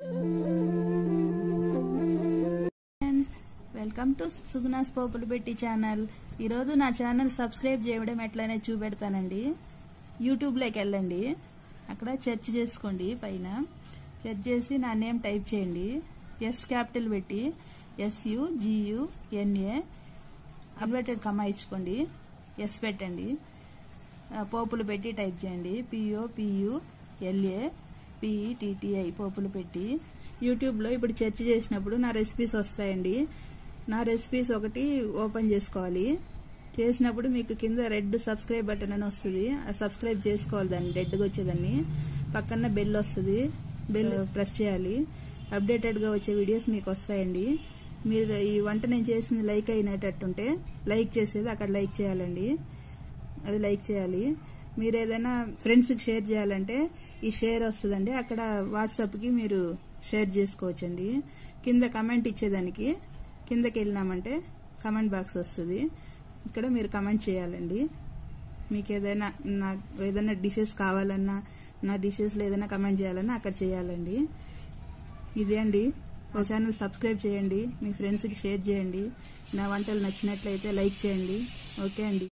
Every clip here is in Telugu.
వెల్కమ్ టు సుగుణాస్ పోపులు పెట్టి ఛానల్ ఈరోజు నా ఛానల్ సబ్స్క్రైబ్ చేయడం ఎట్లనే చూపెడతానండి యూట్యూబ్లోకి వెళ్ళండి అక్కడ సెర్చ్ చేసుకోండి పైన సెర్చ్ చేసి నా నేమ్ టైప్ చేయండి ఎస్ క్యాపిటల్ పెట్టి S U G U N A updated comma ఇచ్చుకోండి ఎస్ పెట్టండి ఆ, పోపులు పెట్టి టైప్ చేయండి పిఓ పియు ఎల్ఏ పిఈటిటిఐ పోపులు పెట్టి యూట్యూబ్లో ఇప్పుడు సెర్చ్ చేసినప్పుడు నా రెసిపీస్ వస్తాయండి నా రెసిపీస్ ఒకటి ఓపెన్ చేసుకోవాలి చేసినప్పుడు మీకు కింద రెడ్ సబ్స్క్రైబ్ బటన్ అని వస్తుంది ఆ సబ్స్క్రైబ్ చేసుకోవాలి దాన్ని రెడ్గా వచ్చేదాన్ని పక్కన బెల్ వస్తుంది బెల్ ప్రెస్ చేయాలి అప్డేటెడ్గా వచ్చే వీడియోస్ మీకు వస్తాయండి మీరు ఈ వంట నేను చేసింది లైక్ అయినట్టుంటే లైక్ చేసేది అక్కడ లైక్ చేయాలండి అది లైక్ చేయాలి మీరు ఏదైనా ఫ్రెండ్స్కి షేర్ చేయాలంటే ఈ షేర్ వస్తుందండి అక్కడ వాట్సాప్కి మీరు షేర్ చేసుకోవచ్చండి కింద కమెంట్ ఇచ్చేదానికి కిందకి వెళ్ళినామంటే కమెంట్ బాక్స్ వస్తుంది ఇక్కడ మీరు కమెంట్ చేయాలండి మీకు ఏదైనా నా ఏదైనా డిషెస్ కావాలన్నా నా డిషెస్లో ఏదైనా కమెంట్ చేయాలన్నా అక్కడ చేయాలండి ఇదే అండి మా ఛానల్ సబ్స్క్రైబ్ చేయండి మీ ఫ్రెండ్స్కి షేర్ చేయండి నా వంటలు నచ్చినట్లయితే లైక్ చేయండి ఓకే అండి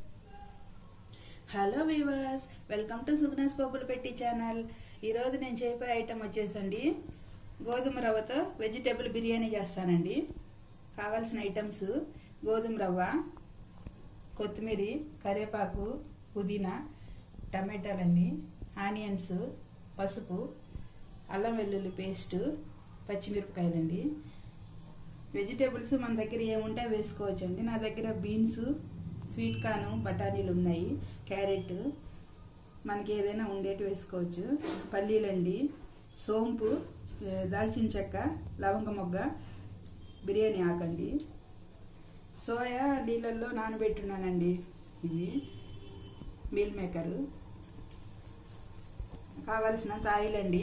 హలో వీవర్స్ వెల్కమ్ టు సుగ్నాస్ పప్పులు పెట్టి ఛానల్ ఈరోజు నేను చేయబోయే ఐటమ్ వచ్చేసండి గోధుమ రవ్వతో వెజిటేబుల్ బిర్యానీ చేస్తానండి కావాల్సిన ఐటమ్స్ గోధుమ రవ్వ కొత్తిమీర కరివేపాకు పుదీనా టమాటాలండి ఆనియన్స్ పసుపు అల్లం వెల్లుల్లి పేస్టు పచ్చిమిరపకాయలండి వెజిటేబుల్స్ మన దగ్గర ఏముంటే అవి వేసుకోవచ్చండి నా దగ్గర బీన్స్ స్వీట్ కార్న్ బఠానీలు ఉన్నాయి క్యారెట్ మనకి ఏదైనా ఉండేటి వేసుకోవచ్చు పల్లీలండి సోంపు ఏ, దాల్చిన చెక్క లవంగ మొగ్గ బిర్యానీ ఆకండి సోయా నీళ్ళల్లో నానబెట్టున్నానండి ఇది మీల్ మేకరు కావలసినంత ఆయిల్ అండి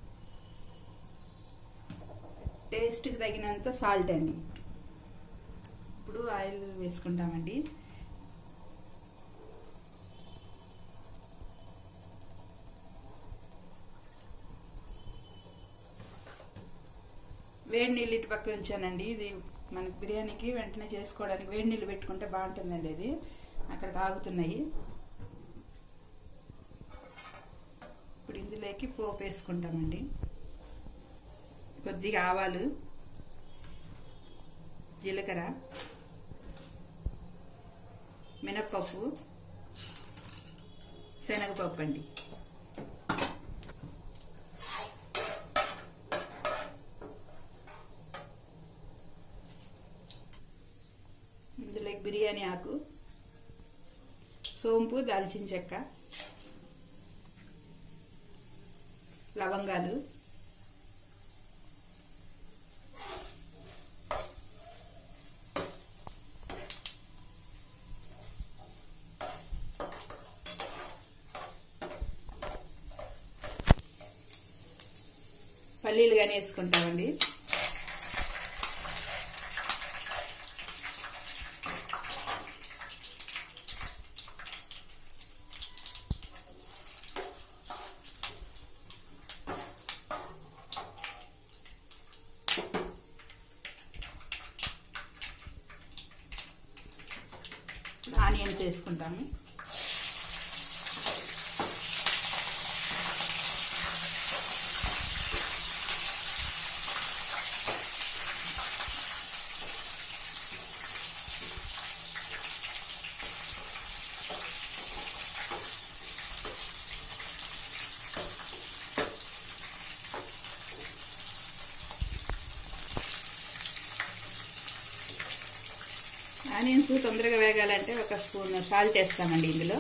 టేస్ట్కి తగినంత సాల్ట్ అండి ఇప్పుడు ఆయిల్ వేసుకుంటామండి వేడి నీళ్ళు ఇటు పక్క ఉంచానండి ఇది మనకి బిర్యానీకి వెంటనే చేసుకోవడానికి వేడి నీళ్ళు పెట్టుకుంటే బాగుంటుందండి అది అక్కడ తాగుతున్నాయి ఇప్పుడు ఇందులోకి పోపు వేసుకుంటామండి కొద్దిగా ఆవాలు జీలకర్ర మినప్పప్పు శనగపప్పు అండి ఇందులోకి బిర్యానీ ఆకు సోంపు దాల్చిన చెక్క లవంగాలు పల్లీలు కానీ వేసుకుంటామండి ఆనియన్స్ వేసుకుంటాము ఆనియన్స్ తొందరగా వేగాలంటే ఒక స్పూన్ సాల్ట్ వేస్తామండి ఇందులో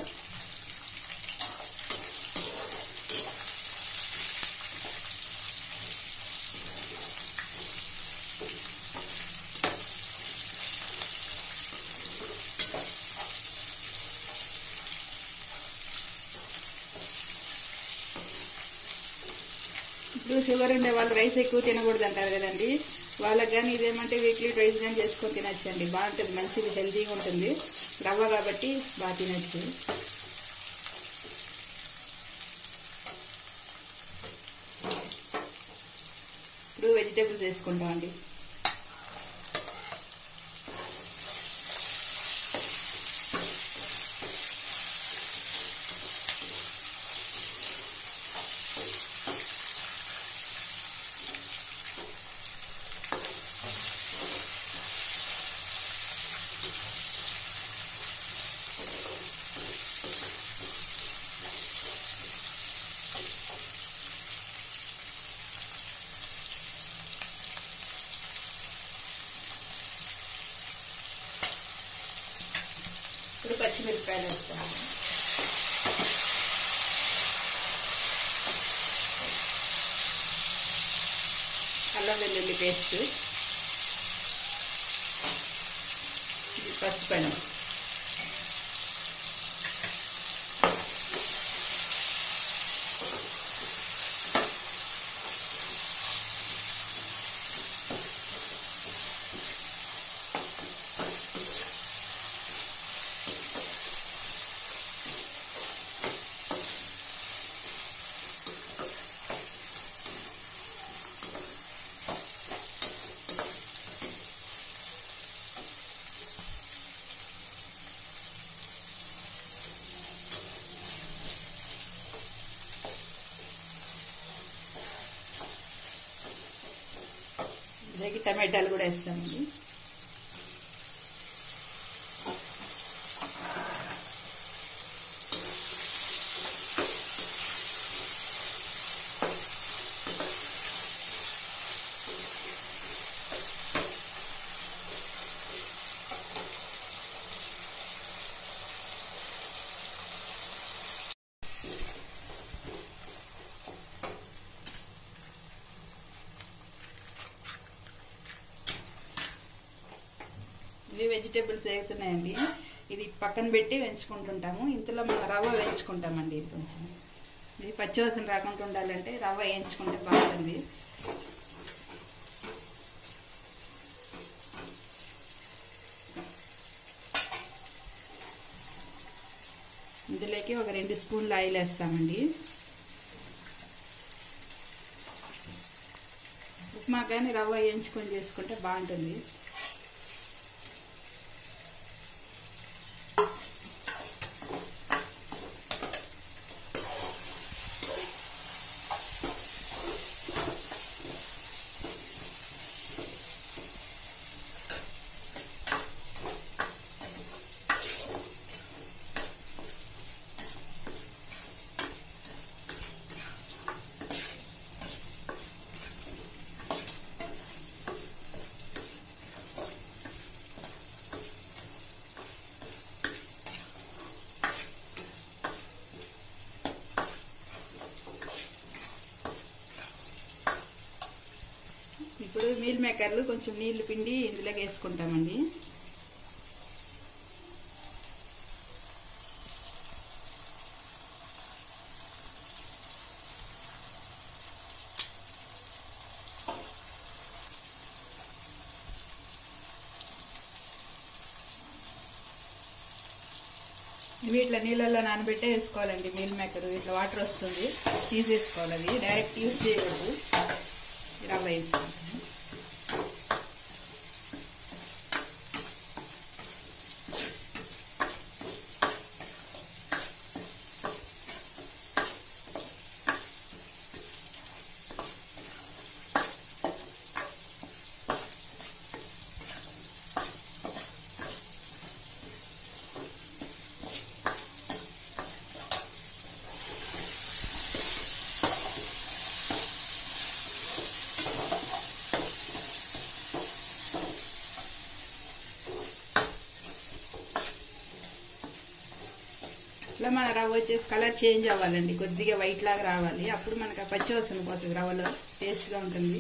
ఇప్పుడు షుగర్ ఉండే వాళ్ళు రైస్ ఎక్కువ తినకూడదు అంటారు కదండి వాళ్ళకి కానీ ఇదేమంటే వీక్లీ ట్వైస్ కానీ చేసుకొని తినచ్చండి బాగుంటుంది మంచిది హెల్తీగా ఉంటుంది రవ్వ కాబట్టి బాగా తినచ్చు ఇప్పుడు వెజిటేబుల్స్ వేసుకుంటామండి ఇప్పుడు పచ్చిమిరపకాయలు వేస్తాము అల్లం వెల్లుల్లి పేస్ట్ ఇది పసుపైన ఇలాగే టమాటాలు కూడా వేస్తామండి ఇవి వెజిటేబుల్స్ వేగుతున్నాయండి ఇది పక్కన పెట్టి వేయించుకుంటుంటాము ఇంతలో మనం రవ్వ వేయించుకుంటామండి ఇది కొంచెం ఇది పచ్చివాసన రాకుండా ఉండాలంటే రవ్వ వేయించుకుంటే బాగుంటుంది ఇందులోకి ఒక రెండు స్పూన్లు ఆయిల్ వేస్తామండి ఉప్మా కానీ రవ్వ వేయించుకొని చేసుకుంటే బాగుంటుంది ఇప్పుడు మీల్ మేకర్లు కొంచెం నీళ్లు పిండి ఇందులోకి వేసుకుంటామండి ఇవి ఇట్లా నీళ్ళల్లో నానబెట్టే వేసుకోవాలండి మీల్ మేకర్ ఇట్లా వాటర్ వస్తుంది తీసేసుకోవాలి అది డైరెక్ట్ యూజ్ చేయకూడదు రవ్వ వేసుకుంటాము ఇట్లా మన రవ్వ వచ్చేసి కలర్ చేంజ్ అవ్వాలండి కొద్దిగా వైట్ లాగా రావాలి అప్పుడు మనకు ఆ పచ్చి వస్తుంది పోతుంది రవ్వలో టేస్ట్గా ఉంటుంది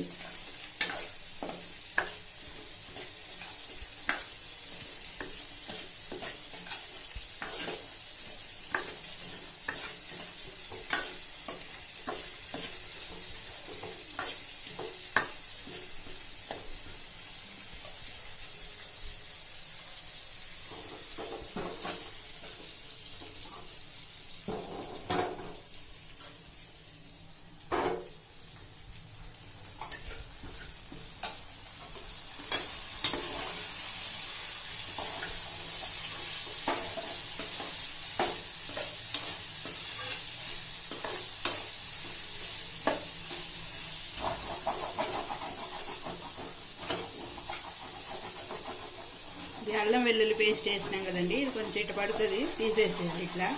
ఇది అల్లం వెల్లుల్లి పేస్ట్ వేసినాం కదండి ఇది కొంచెం ఇట్లా పడుతుంది తీసేసేది ఇట్లా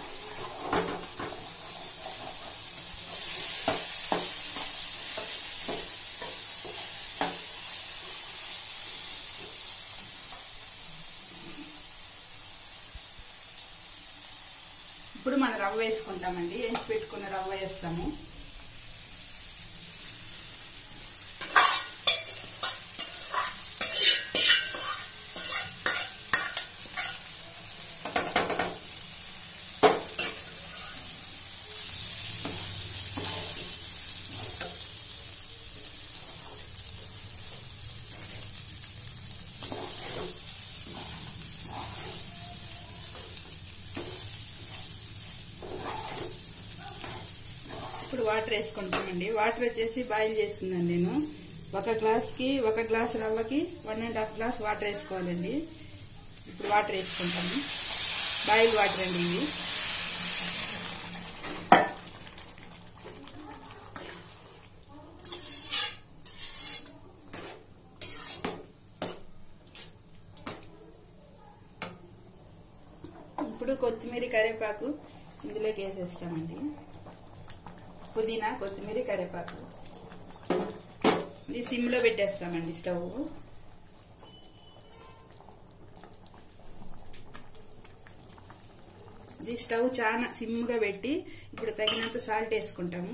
ఇప్పుడు మనం రవ్వ వేసుకుంటామండి వేసి పెట్టుకున్న రవ్వ వేస్తాము ఇప్పుడు వాటర్ వేసుకుంటామండి వాటర్ వచ్చేసి బాయిల్ చేస్తున్నాను నేను ఒక గ్లాస్కి ఒక గ్లాస్ రవ్వకి one and half glass water వేసుకోవాలండి ఇప్పుడు వాటర్ వేసుకుంటాము బాయిల్ వాటర్ అండి ఇవి ఇప్పుడు కొత్తిమీర కరివేపాకు ఇందులోకి వేసేస్తామండి పుదీనా కొత్తిమీర కరివేపాకు ఇది సిమ్లో పెట్టేస్తామండి స్టవ్ ఇది స్టవ్ చాలా సిమ్గా పెట్టి ఇప్పుడు తగినంత సాల్ట్ వేసుకుంటాము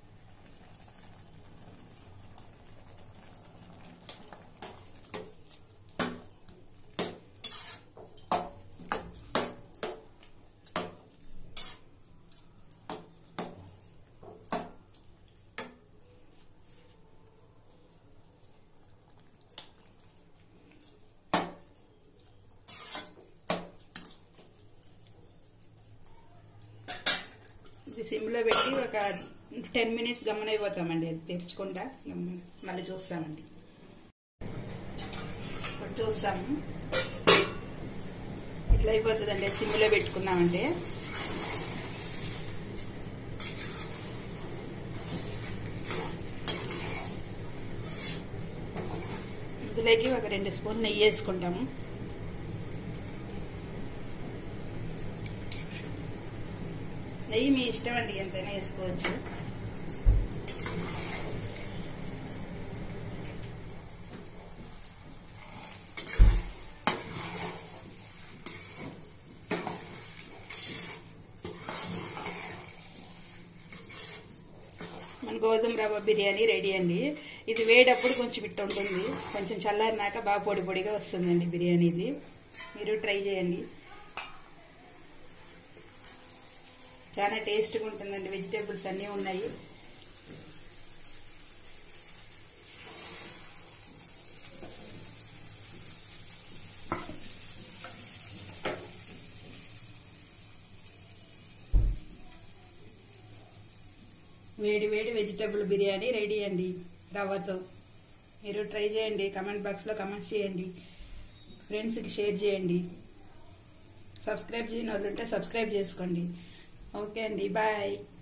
ఇది సిమ్లో పెట్టి ఒక టెన్ మినిట్స్ గమనైపోతామండి అది తెరుచుకుంటా గమ్మున మళ్ళీ చూస్తామండి ఇప్పుడు చూస్తాము ఇట్లా అయిపోతుందండి సిమ్లో పెట్టుకున్నామంటే ఇందులోకి ఒక రెండు స్పూన్ నెయ్యి వేసుకుంటాము నెయ్యి మీ ఇష్టం అండి ఎంతైనా వేసుకోవచ్చు మన గోధుమ రవ్వ బిర్యానీ రెడీ అండి ఇది వేడప్పుడు కొంచెం ఇట్ట ఉంటుంది కొంచెం చల్లారినాక బాగా పొడి పొడిగా వస్తుందండి బిర్యానీ ఇది మీరు ట్రై చేయండి చాలా టేస్ట్గా ఉంటుందండి వెజిటేబుల్స్ అన్నీ ఉన్నాయి వేడి వేడి వెజిటేబుల్ బిర్యానీ రెడీ అండి రవ్వతో మీరు ట్రై చేయండి కమెంట్ బాక్స్లో కమెంట్స్ చేయండి ఫ్రెండ్స్కి షేర్ చేయండి సబ్స్క్రైబ్ చేయని వాళ్ళు ఉంటే సబ్స్క్రైబ్ చేసుకోండి ఓకే అండి బాయ్